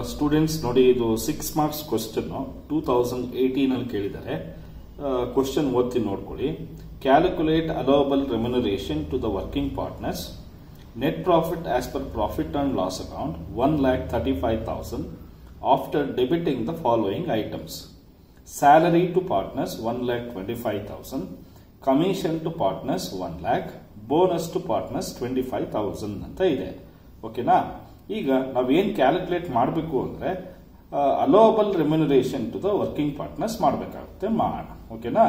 students ನೋಡಿ ಇದು six marks question two thousand eighteen ಅಲ್ಲಿ ಕೇಳಿದ್ದಾರೆ ಕ್ವಶನ್ ಓದ್ತೀನಿ ನೋಡ್ಕೊಳ್ಳಿ calculate allowable remuneration to the working partners net profit as per profit and loss account one lakh thirty five thousand after debiting the following items salary to partners one lakh twenty five thousand commission to partners one lakh bonus to partners twenty five thousand ಅಂತ ಇದೆ ಓಕೆನಾ ಈಗ ನಾವೇನ್ calculate ಮಾಡಬೇಕು ಅಂದ್ರೆ allowable remuneration to the working partners ಮಾಡಬೇಕಾಗುತ್ತೆ ಮಾಡೋಣ ಓಕೆನಾ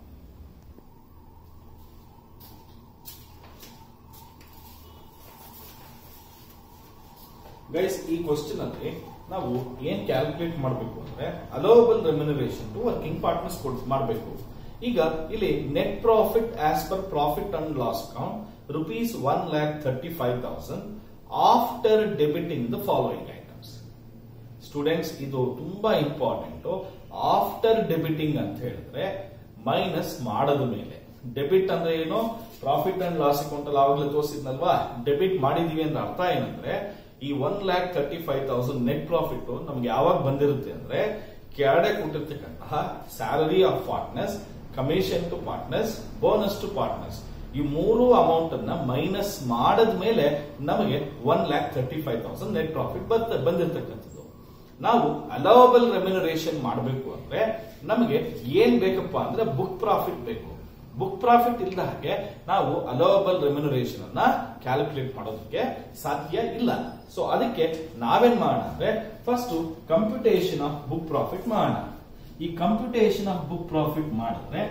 ಗೈಸ್ ಈ ಕ್ವಶನ್ ಅಲ್ಲಿ ನಾವು ಏನ್ ಕ್ಯಾಲ್ಕುಲೇಟ್ ಮಾಡಬೇಕು ಅಂದ್ರೆ allowable remuneration to working partners ಮಾಡಬೇಕು ಈಗ ಇಲ್ಲಿ net profit as per profit and loss account rupees one lakh thirty five thousand after debiting the following items students ಇದು ತುಂಬಾ ಇಂಪಾರ್ಟೆಂಟ್ ಆಫ್ಟರ್ ಡೆಬಿಟಿಂಗ್ ಅಂತ ಹೇಳಿದ್ರೆ ಮೈನಸ್ ಮಾಡದ ಮೇಲೆ ಡೆಬಿಟ್ ಅಂದ್ರೆ ಏನು ಪ್ರಾಫಿಟ್ ಅಂಡ್ ಲಾಸ್ ಅಕೌಂಟ್ ಅಲ್ಲಿ ಆವಾಗಲೇ ತೋರಿಸಿದ್ನಲ್ವಾ ಡೆಬಿಟ್ ಮಾಡಿದೀವಿ ಅಂದ್ರೆ ಅರ್ಥ ಏನಂದ್ರೆ ಈ one lakh thirty five thousand net profit ನಮ್ಗೆ ಯಾವಾಗ ಬಂದಿರುತ್ತೆ ಅಂದ್ರೆ ಕೆಳಗಡೆ ಕೊಟ್ಟಿರ್ತಕ್ಕಂತಹ salary of partners commission to partners bonus to partners ಈ ಮೂರು ಅಮೌಂಟ್ ಅನ್ನ ಮೈನಸ್ ಮಾಡದ ಮೇಲೆ ನಮಗೆ one lakh thirty five thousand net profit ಬಂದಿರತಕ್ಕಂಥದ್ದು ನಾವು ಅಲೋವಬಲ್ ರೆಮ್ಯುನರೇಷನ್ ಮಾಡಬೇಕು ಅಂದ್ರೆ ನಮಗೆ ಏನ್ ಬೇಕಪ್ಪ ಅಂದ್ರೆ ಬುಕ್ ಪ್ರಾಫಿಟ್ ಬೇಕು ಬುಕ್ ಪ್ರಾಫಿಟ್ ಇಲ್ಲದ ಹಾಗೆ ನಾವು ಅಲೋವಬಲ್ ರೆಮ್ಯುನರೇಷನ್ ಅನ್ನ ಕ್ಯಾಲ್ಕುಲೇಟ್ ಮಾಡೋದಕ್ಕೆ ಸಾಧ್ಯ ಇಲ್ಲ ಸೊ ಅದಕ್ಕೆ ನಾವೇನ್ ಮಾಡೋಣ ಅಂದ್ರೆ first computation of book profit ಮಾಡೋಣ ಈ ಕಂಪ್ಯೂಟೇಷನ್ ಆಫ್ ಬುಕ್ ಪ್ರಾಫಿಟ್ ಮಾಡಿದ್ರೆ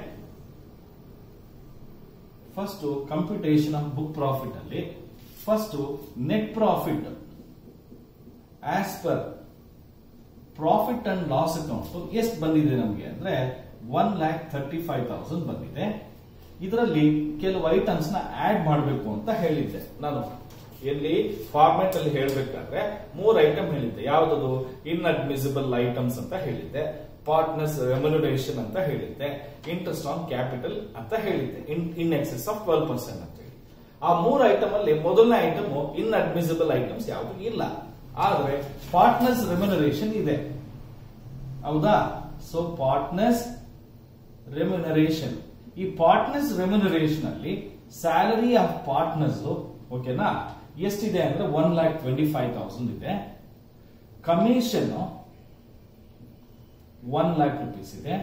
first computation of book profit ಅಲ್ಲಿ first net profit as per profit and loss account ಎಷ್ಟು ಬಂದಿದೆ ನಮಗೆ ಅಂದ್ರೆ one lakh thirty five thousand ಬಂದಿದೆ ಇದರಲ್ಲಿ ಕೆಲವು ಐಟಮ್ಸ್ ನ ಆಡ್ ಮಾಡಬೇಕು ಅಂತ ಹೇಳಿದ್ದೆ ನಾನು ಎಲ್ಲಿ ಫಾರ್ಮೆಟ್ ಅಲ್ಲಿ ಹೇಳ್ಬೇಕಾದ್ರೆ ಮೂರ್ ಐಟಮ್ ಹೇಳಿದ್ದೆ ಯಾವ್ದದು ಇನ್ ಅಡ್ಮಿಸಿಬಲ್ ಐಟಮ್ಸ್ ಅಂತ ಹೇಳಿದ್ದೆ ಪಾರ್ಟ್ನರ್ಸ್ ರೆಮ್ಯುನರೇಷನ್ ಅಂತ ಹೇಳಿದ್ದೆ ಇಂಟ್ರೆಸ್ಟ್ ಆನ್ ಕ್ಯಾಪಿಟಲ್ ಅಂತ ಹೇಳಿದ್ದೆ in in excess of twelve percent ಅಂತ ಹೇಳಿ ಆ ಮೂರ್ ಐಟಮ್ ಅಲ್ಲಿ ಮೊದಲನೇ ಐಟಮ್ ಇನ್ ಅಡ್ಮಿಸಿಬಲ್ ಐಟಮ್ಸ್ ಯಾವುದು ಇಲ್ಲ ಆದ್ರೆ ಪಾರ್ಟ್ನರ್ಸ್ ರೆಮ್ಯುನರೇಷನ್ ಇದೆ ಹೌದಾ ಸೊ ಪಾರ್ಟ್ನರ್ಸ್ ರೆಮ್ಯುನರೇಷನ್ ಈ ಪಾರ್ಟ್ನರ್ಸ್ ರೆಮ್ಯುನರೇಷನ್ ಅಲ್ಲಿ ಸ್ಯಾಲರಿ ಆಫ್ ಪಾರ್ಟ್ನರ್ಸ್ ಓಕೆನಾ ಎಷ್ಟಿದೆ ಅಂದ್ರೆ one lakh twenty five thousand ಇದೆ ಕಮಿಷನ್ ಒನ್ ಲ್ಯಾಕ್ ರುಪೀಸ್ ಇದೆ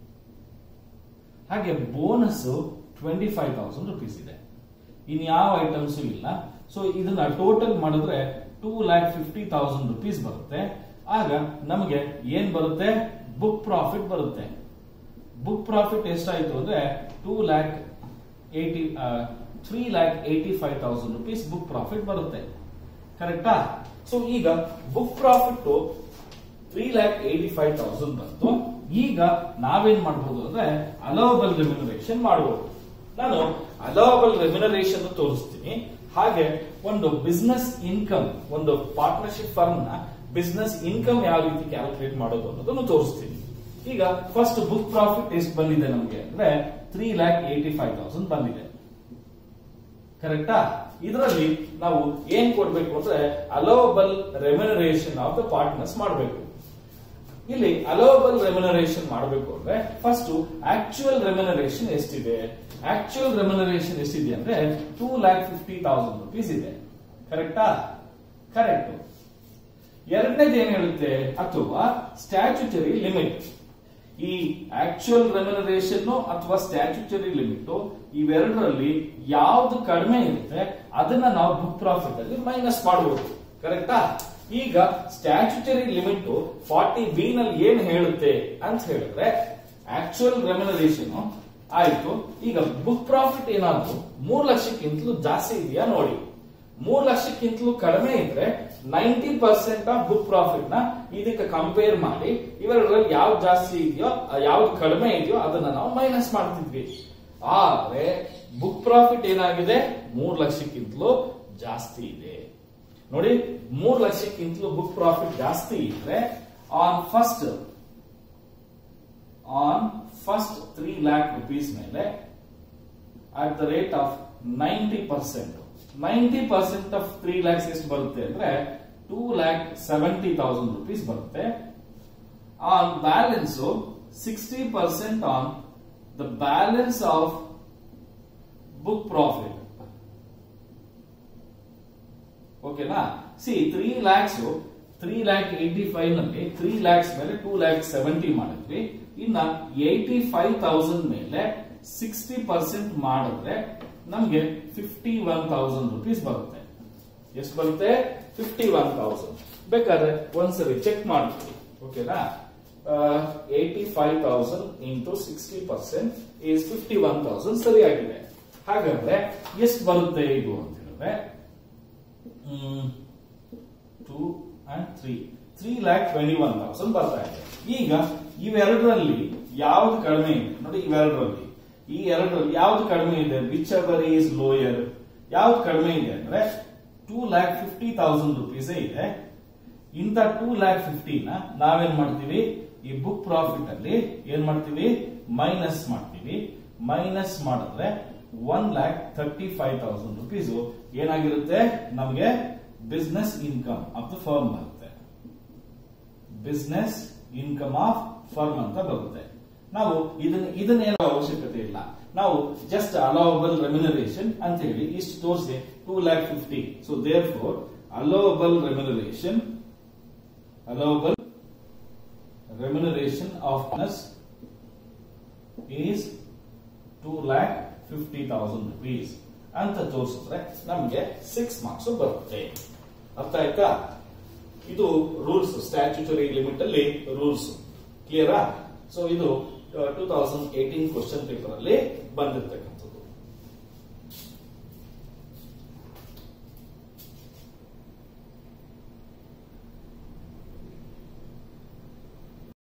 ಹಾಗೆ bonus twenty five thousand rupees ಇದೆ ಇನ್ ಯಾವ ಐಟಮ್ಸ್ ಇಲ್ಲ ಸೊ ಇದನ್ನ ಟೋಟಲ್ ಮಾಡಿದ್ರೆ two lakh fifty thousand rupees ಬರುತ್ತೆ ಆಗ ನಮಗೆ ಏನ್ ಬರುತ್ತೆ ಬುಕ್ ಪ್ರಾಫಿಟ್ ಬರುತ್ತೆ ಬುಕ್ ಪ್ರಾಫಿಟ್ ಎಷ್ಟಾಯ್ತು ಅಂದ್ರೆ two lakh eighty three lakh eighty five thousand rupees book profit ಬರುತ್ತೆ ಕರೆಕ್ಟಾ ಸೊ ಈಗ book profit three lakh eighty five thousand ಬಂತು ಈಗ ನಾವೇನ್ ಮಾಡಬಹುದು ಅಂದ್ರೆ ಅಲೋವಬಲ್ ರೆಮ್ಯುನರೇಷನ್ ಮಾಡಬಹುದು ನಾನು ಅಲೋವಬಲ್ ರೆಮ್ಯುನರೇಷನ್ ತೋರಿಸ್ತೀನಿ ಹಾಗೆ ಒಂದು ಬಿಸ್ನೆಸ್ ಇನ್ಕಮ್ ಒಂದು ಪಾರ್ಟ್ನರ್ಶಿಪ್ ಫರ್ಮ್ ನ ಬಿಸ್ನೆಸ್ ಇನ್ಕಮ್ ಯಾವ ರೀತಿ ಕ್ಯಾಲ್ಕುಲೇಟ್ ಮಾಡೋದು ಅನ್ನೋದನ್ನು ತೋರಿಸ್ತೀನಿ ಈಗ ಫಸ್ಟ್ ಬುಕ್ ಪ್ರಾಫಿಟ್ ಎಷ್ಟು ಬಂದಿದೆ ನಮಗೆ ಅಂದ್ರೆ three lakh eighty five thousand ಬಂದಿದೆ ಕರೆಕ್ಟಾ ಇದರಲ್ಲಿ ನಾವು ಏನ್ ಕೊಡ್ಬೇಕು ಅಂದ್ರೆ allowable remuneration of the partners ಮಾಡಬೇಕು ಇಲ್ಲಿ ಅಲೋವಬಲ್ ರೆಮ್ಯುನರೇಷನ್ ಮಾಡಬೇಕು ಅಂದ್ರೆ ಫಸ್ಟ್ ಆಕ್ಚುಯಲ್ ರೆಮ್ಯುನರೇಷನ್ ಎಷ್ಟಿದೆ ಆಕ್ಚುಯಲ್ ರೆಮ್ಯುನರೇಷನ್ ಎಷ್ಟಿದೆ ಅಂದ್ರೆ two lakh fifty thousand rupees ಇದೆ ಕರೆಕ್ಟಾ ಕರೆಕ್ಟ್ ಎರಡನೇದು ಏನ್ ಹೇಳುತ್ತೆ ಅಥವಾ ಸ್ಟ್ಯಾಚ್ಯುಟರಿ ಲಿಮಿಟ್ ಈ ಆಕ್ಚುಯಲ್ ರೆಮ್ಯುನರೇಷನ್ ಅಥವಾ ಸ್ಟ್ಯಾಚ್ಯುಟರಿ ಲಿಮಿಟ್ ಇವೆರಡರಲ್ಲಿ ಯಾವ್ದು ಕಡಿಮೆ ಇರುತ್ತೆ ಅದನ್ನ ನಾವು ಬುಕ್ ಪ್ರಾಫಿಟ್ ಅಲ್ಲಿ ಮೈನಸ್ ಮಾಡಬಹುದು ಕರೆಕ್ಟಾ ಈಗ ಸ್ಟ್ಯಾಚ್ಯುಟರಿ ಲಿಮಿಟ್ ಫಾರ್ಟಿ ಬಿ ನಲ್ಲಿ ಏನ್ ಹೇಳುತ್ತೆ ಅಂತ ಹೇಳಿದ್ರೆ ಆಕ್ಚುಯಲ್ ರೆಮ್ಯುನರೇಷನ್ ಆಯ್ತು ಈಗ ಬುಕ್ ಪ್ರಾಫಿಟ್ ಏನಾದ್ರು ಮೂರ್ ಲಕ್ಷಕ್ಕಿಂತಲೂ ಜಾಸ್ತಿ ಇದೆಯಾ ನೋಡಿ ಮೂರ್ ಲಕ್ಷಕ್ಕಿಂತಲೂ ಕಡಿಮೆ ಇದ್ರೆ ninety percent of book profit ನ ಇದಕ್ಕೆ ಕಂಪೇರ್ ಮಾಡಿ ಇವೆರಡರಲ್ಲಿ ಯಾವ್ದು ಜಾಸ್ತಿ ಇದೆಯೋ ಯಾವ್ದು ಕಡಿಮೆ ಇದೆಯೋ ಅದನ್ನ ನಾವು ಮೈನಸ್ ಮಾಡ್ತಿದ್ವಿ ಆದ್ರೆ ಬುಕ್ ಪ್ರಾಫಿಟ್ ಏನಾಗಿದೆ ಮೂರ್ ಲಕ್ಷಕ್ಕಿಂತಲೂ ಜಾಸ್ತಿ ಇದೆ ನೋಡಿ ಮೂರ್ ಲಕ್ಷಕ್ಕಿಂತಲೂ ಬುಕ್ ಪ್ರಾಫಿಟ್ ಜಾಸ್ತಿ ಇದ್ರೆ on first on first three lakh rupees ಮೇಲೆ at the rate of ninety percent ninety percent of three lakhs ಎಷ್ಟು ಬರುತ್ತೆ ಅಂದ್ರೆ two lakh seventy thousand rupees ಬರುತ್ತೆ on balance sixty percent on the balance of book profit ಓಕೆನಾ ಸಿ three lakhs three lakh eighty five ನಲ್ಲಿ three lakhs ಮೇಲೆ two lakh seventy ಮಾಡಿದ್ವಿ ಇನ್ನ ಏಟಿ ಫೈವ್ ತೌಸಂಡ್ ಮೇಲೆ ಸಿಕ್ಸ್ಟಿ ಪರ್ಸೆಂಟ್ ಮಾಡಿದ್ರೆ ನಮ್ಗೆ ಫಿಫ್ಟಿ ಒನ್ ತೌಸಂಡ್ ರುಪೀಸ್ ಬರುತ್ತೆ ಎಷ್ಟು ಬರುತ್ತೆ ಫಿಫ್ಟಿ ಒನ್ ತೌಸಂಡ್ ಬೇಕಾದ್ರೆ ಒಂದ್ಸರಿ ಚೆಕ್ ಮಾಡ್ತೀವಿ ಓಕೆನಾ eighty five thousand into sixty percent is fifty one thousand ಸರಿಯಾಗಿದೆ ಹಾಗಾದ್ರೆ ಎಷ್ಟು ಬರುತ್ತೆ ಇದು ಅಂತ ಹೇಳಿದ್ರೆ two and three three lakh twenty one thousand ಬರ್ತಾ ಇದೆ ಈಗ ಇವೆರಡರಲ್ಲಿ ಯಾವ್ದು ಕಡಿಮೆ ಇದೆ ನೋಡಿ ಇವೆರಡರಲ್ಲಿ ಈ ಎರಡರಲ್ಲಿ ಯಾವ್ದು ಕಡಿಮೆ ಇದೆ ವಿಚ್ ಎವರ್ ಈಸ್ ಲೋಯರ್ ಯಾವ್ದು ಕಡಿಮೆ ಇದೆ ಅಂದ್ರೆ two lakh fifty thousand rupees ಇದೆ ಇಂಥ ಟೂ ಲ್ಯಾಕ್ ಫಿಫ್ಟಿನ ನಾವೇನ್ ಮಾಡ್ತೀವಿ ಈ ಬುಕ್ ಪ್ರಾಫಿಟ್ ಅಲ್ಲಿ ಏನ್ ಮಾಡ್ತೀವಿ ಮೈನಸ್ ಮಾಡ್ತೀವಿ ಮೈನಸ್ ಮಾಡಿದ್ರೆ one lakh thirty five thousand rupees ಏನಾಗಿರುತ್ತೆ ನಮಗೆ business income of the firm ಬರುತ್ತೆ ಬಿಸ್ನೆಸ್ ಇನ್ಕಮ್ ಆಫ್ ಫರ್ಮ್ ಅಂತ ಬರುತ್ತೆ ನಾವು ಇದನ್ನ ಇದನ್ನೇನೋ ಅವಶ್ಯಕತೆ ಇಲ್ಲ ನಾವು ಜಸ್ಟ್ ಅಲೋವಬಲ್ ರೆಮ್ಯುನರೇಷನ್ ಅಂತ ಹೇಳಿ ಇಷ್ಟು ತೋರಿಸಿ two lakh fifty so therefore allowable remuneration allowable remuneration of business is two lakh fifty thousand rupees ಅಂತ ತೋರಿಸಿದ್ರೆ ನಮ್ಗೆ ಸಿಕ್ಸ್ ಮಾರ್ಕ್ಸ್ ಬರುತ್ತೆ ಅರ್ಥ ಆಯ್ತಾ ಇದು ರೂಲ್ಸ್ ಸ್ಟ್ಯಾಚ್ಯುಟರಿ ಲಿಮಿಟ್ ಅಲ್ಲಿ ರೂಲ್ಸ್ ಕ್ಲಿಯರಾ ಸೊ ಇದು two thousand eighteen question paper ಅಲ್ಲಿ ಬಂದಿರ್ತಕ್ಕಂಥ